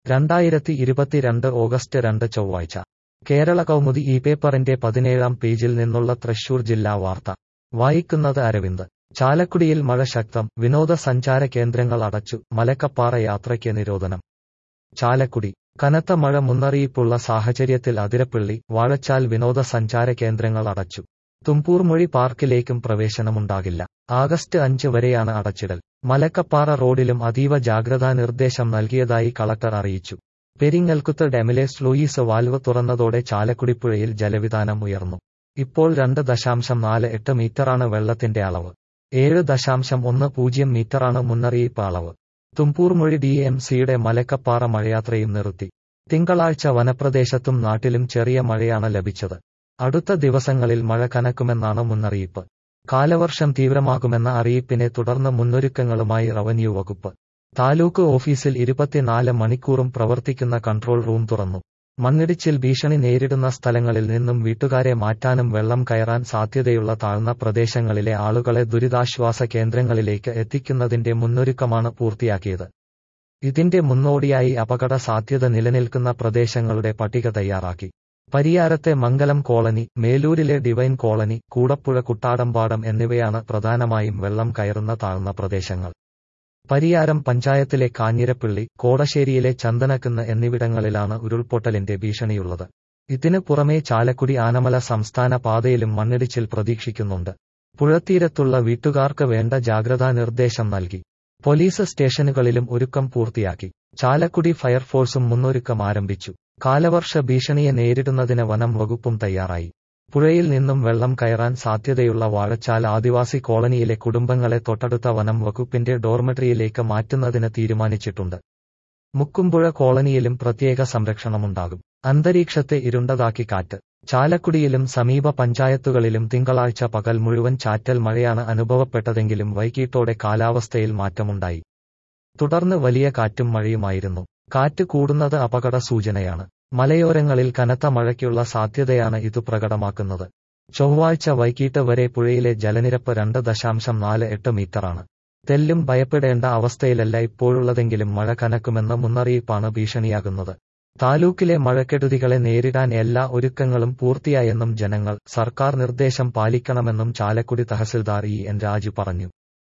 രണ്ടായിരത്തി ഇരുപത്തിരണ്ട് ഓഗസ്റ്റ് രണ്ട് ചൊവ്വാഴ്ച കേരള കൗമുദി ഈ പേപ്പറിന്റെ പതിനേഴാം പേജിൽ നിന്നുള്ള തൃശൂർ ജില്ലാ വാർത്ത വായിക്കുന്നത് അരവിന്ദ് ചാലക്കുടിയിൽ മഴ ശക്തം വിനോദസഞ്ചാര കേന്ദ്രങ്ങൾ അടച്ചു മലക്കപ്പാറ യാത്രയ്ക്ക് നിരോധനം ചാലക്കുടി കനത്ത മഴ മുന്നറിയിപ്പുള്ള സാഹചര്യത്തിൽ അതിരപ്പള്ളി വാഴച്ചാൽ വിനോദസഞ്ചാര കേന്ദ്രങ്ങൾ അടച്ചു തുമ്പൂർമൊഴി പാർക്കിലേക്കും പ്രവേശനമുണ്ടാകില്ല ആഗസ്റ്റ് അഞ്ച് വരെയാണ് അടച്ചിടൽ മലക്കപ്പാറ റോഡിലും അതീവ ജാഗ്രതാ നിർദ്ദേശം നൽകിയതായി കളക്ടർ അറിയിച്ചു പെരിങ്ങൽക്കുത്ത് ഡാമിലെ സ്ലൂയിസ് വാൽവ് തുറന്നതോടെ ചാലക്കുടിപ്പുഴയിൽ ജലവിധാനം ഉയർന്നു ഇപ്പോൾ രണ്ട് ദശാംശം നാല് എട്ട് മീറ്ററാണ് വെള്ളത്തിന്റെ അളവ് ഏഴ് ദശാംശം ഒന്ന് പൂജ്യം മീറ്ററാണ് മുന്നറിയിപ്പ് അളവ് തുമ്പൂർമൊഴി ഡി എം സിയുടെ മലക്കപ്പാറ മഴയാത്രയും നിർത്തി തിങ്കളാഴ്ച വനപ്രദേശത്തും നാട്ടിലും ചെറിയ മഴയാണ് ലഭിച്ചത് അടുത്ത ദിവസങ്ങളിൽ മഴ കനക്കുമെന്നാണ് മുന്നറിയിപ്പ് കാലവർഷം തീവ്രമാകുമെന്ന അറിയിപ്പിനെ തുടർന്ന് മുന്നൊരുക്കങ്ങളുമായി റവന്യൂ വകുപ്പ് താലൂക്ക് ഓഫീസിൽ ഇരുപത്തിനാല് മണിക്കൂറും പ്രവർത്തിക്കുന്ന കൺട്രോൾ റൂം തുറന്നു മണ്ണിടിച്ചിൽ ഭീഷണി നേരിടുന്ന സ്ഥലങ്ങളിൽ നിന്നും വീട്ടുകാരെ മാറ്റാനും വെള്ളം കയറാൻ സാധ്യതയുള്ള താഴ്ന്ന പ്രദേശങ്ങളിലെ ആളുകളെ ദുരിതാശ്വാസ കേന്ദ്രങ്ങളിലേക്ക് എത്തിക്കുന്നതിന്റെ മുന്നൊരുക്കമാണ് പൂർത്തിയാക്കിയത് ഇതിന്റെ മുന്നോടിയായി അപകട സാധ്യത നിലനിൽക്കുന്ന പ്രദേശങ്ങളുടെ പട്ടിക തയ്യാറാക്കി പരിയാരത്തെ മംഗലം കോളനി മേലൂരിലെ ഡിവൈൻ കോളനി കൂടപ്പുഴ കുട്ടാടമ്പാടം എന്നിവയാണ് പ്രധാനമായും വെള്ളം കയറുന്ന താഴ്ന്ന പ്രദേശങ്ങൾ പരിയാരം പഞ്ചായത്തിലെ കാഞ്ഞിരപ്പള്ളി കോടശ്ശേരിയിലെ ചന്ദനക്കുന്ന് എന്നിവിടങ്ങളിലാണ് ഉരുൾപൊട്ടലിന്റെ ഭീഷണിയുള്ളത് ഇതിനു പുറമെ ചാലക്കുടി ആനമല സംസ്ഥാന പാതയിലും മണ്ണിടിച്ചിൽ പ്രതീക്ഷിക്കുന്നുണ്ട് പുഴത്തീരത്തുള്ള വീട്ടുകാർക്ക് വേണ്ട ജാഗ്രതാ നിർദ്ദേശം നൽകി പോലീസ് സ്റ്റേഷനുകളിലും ഒരുക്കം പൂർത്തിയാക്കി ചാലക്കുടി ഫയർഫോഴ്സും മുന്നൊരുക്കം ആരംഭിച്ചു കാലവർഷ ഭീഷണിയെ നേരിടുന്നതിന് വനം വകുപ്പും തയ്യാറായി പുഴയിൽ നിന്നും വെള്ളം കയറാൻ സാധ്യതയുള്ള വാഴച്ചാൽ ആദിവാസി കോളനിയിലെ കുടുംബങ്ങളെ തൊട്ടടുത്ത വനം വകുപ്പിന്റെ ഡോർമെട്രിയിലേക്ക് മാറ്റുന്നതിന് തീരുമാനിച്ചിട്ടുണ്ട് മുക്കുംപുഴ കോളനിയിലും പ്രത്യേക സംരക്ഷണമുണ്ടാകും അന്തരീക്ഷത്തെ ഇരുണ്ടതാക്കി കാറ്റ് ചാലക്കുടിയിലും സമീപ പഞ്ചായത്തുകളിലും തിങ്കളാഴ്ച പകൽ മുഴുവൻ ചാറ്റൽ മഴയാണ് അനുഭവപ്പെട്ടതെങ്കിലും വൈകിട്ടോടെ കാലാവസ്ഥയിൽ മാറ്റമുണ്ടായി തുടർന്ന് വലിയ കാറ്റും മഴയുമായിരുന്നു കാറ്റ് കൂടുന്നത് അപകട സൂചനയാണ് മലയോരങ്ങളിൽ കനത്ത മഴയ്ക്കുള്ള സാധ്യതയാണ് ഇത് പ്രകടമാക്കുന്നത് ചൊവ്വാഴ്ച വൈകിട്ട് വരെ പുഴയിലെ ജലനിരപ്പ് രണ്ട് ദശാംശം നാല് എട്ട് മീറ്ററാണ് തെല്ലും ഭയപ്പെടേണ്ട അവസ്ഥയിലല്ല ഇപ്പോഴുള്ളതെങ്കിലും മഴ കനക്കുമെന്ന മുന്നറിയിപ്പാണ് ഭീഷണിയാകുന്നത് താലൂക്കിലെ മഴക്കെടുതികളെ നേരിടാൻ എല്ലാ ഒരുക്കങ്ങളും പൂർത്തിയായെന്നും ജനങ്ങൾ സർക്കാർ നിർദ്ദേശം പാലിക്കണമെന്നും ചാലക്കുടി തഹസിൽദാർ ഇ എൻ രാജു പറഞ്ഞു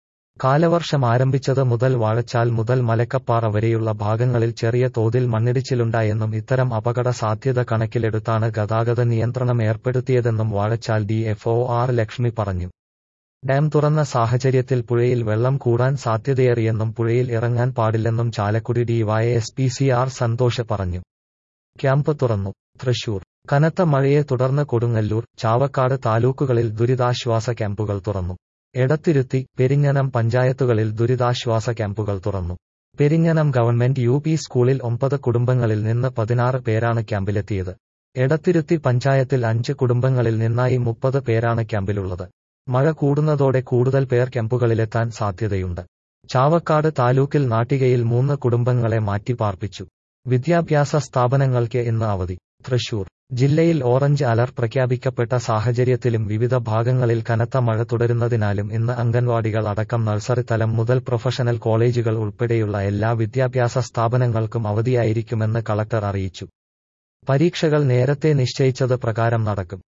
കാലവർഷം ആരംഭിച്ചത് മുതൽ വാഴച്ചാൽ മുതൽ മലക്കപ്പാറ വരെയുള്ള ഭാഗങ്ങളിൽ ചെറിയ തോതിൽ മണ്ണിടിച്ചിലുണ്ടായെന്നും ഇത്തരം അപകട സാധ്യത കണക്കിലെടുത്താണ് ഗതാഗത നിയന്ത്രണം ഏർപ്പെടുത്തിയതെന്നും Vazhachal D F R Lakshmi പറഞ്ഞു ഡാം തുറന്ന സാഹചര്യത്തിൽ പുഴയിൽ വെള്ളം കൂടാൻ സാധ്യതയേറിയെന്നും പുഴയിൽ ഇറങ്ങാൻ പാടില്ലെന്നും Chalakudy D Y S P C R Santhosh പറഞ്ഞു ക്യാമ്പ് തുറന്നു തൃശൂർ കനത്ത മഴയെ തുടർന്ന് കൊടുങ്ങല്ലൂർ ചാവക്കാട് താലൂക്കുകളിൽ ദുരിതാശ്വാസ ക്യാമ്പുകൾ തുറന്നു എടത്തിരുത്തി പെരിങ്ങനം പഞ്ചായത്തുകളിൽ ദുരിതാശ്വാസ ക്യാമ്പുകൾ തുറന്നു പെരിങ്ങനം ഗവൺമെന്റ് യു പി സ്കൂളിൽ ഒമ്പത് കുടുംബങ്ങളിൽ നിന്ന് പതിനാറ് പേരാണ് ക്യാമ്പിലെത്തിയത് എടത്തിരുത്തി പഞ്ചായത്തിൽ അഞ്ച് കുടുംബങ്ങളിൽ നിന്നായി മുപ്പത് പേരാണ് ക്യാമ്പിലുള്ളത് മഴ കൂടുന്നതോടെ കൂടുതൽ പേർ ക്യാമ്പുകളിലെത്താൻ സാധ്യതയുണ്ട് ചാവക്കാട് താലൂക്കിൽ നാട്ടികയിൽ മൂന്ന് കുടുംബങ്ങളെ മാറ്റിപ്പാർപ്പിച്ചു വിദ്യാഭ്യാസ സ്ഥാപനങ്ങൾക്ക് ഇന്ന് അവധി തൃശൂർ ജില്ലയിൽ ഓറഞ്ച് അലർട്ട് പ്രഖ്യാപിക്കപ്പെട്ട സാഹചര്യത്തിലും വിവിധ ഭാഗങ്ങളിൽ കനത്ത മഴ തുടരുന്നതിനാലും ഇന്ന് അംഗൻവാടികൾ അടക്കം നഴ്സറി തലം മുതൽ പ്രൊഫഷണൽ കോളേജുകൾ ഉൾപ്പെടെയുള്ള എല്ലാ വിദ്യാഭ്യാസ സ്ഥാപനങ്ങൾക്കും അവധിയായിരിക്കുമെന്ന് കളക്ടർ അറിയിച്ചു പരീക്ഷകൾ നേരത്തെ നിശ്ചയിച്ചത് പ്രകാരം നടക്കും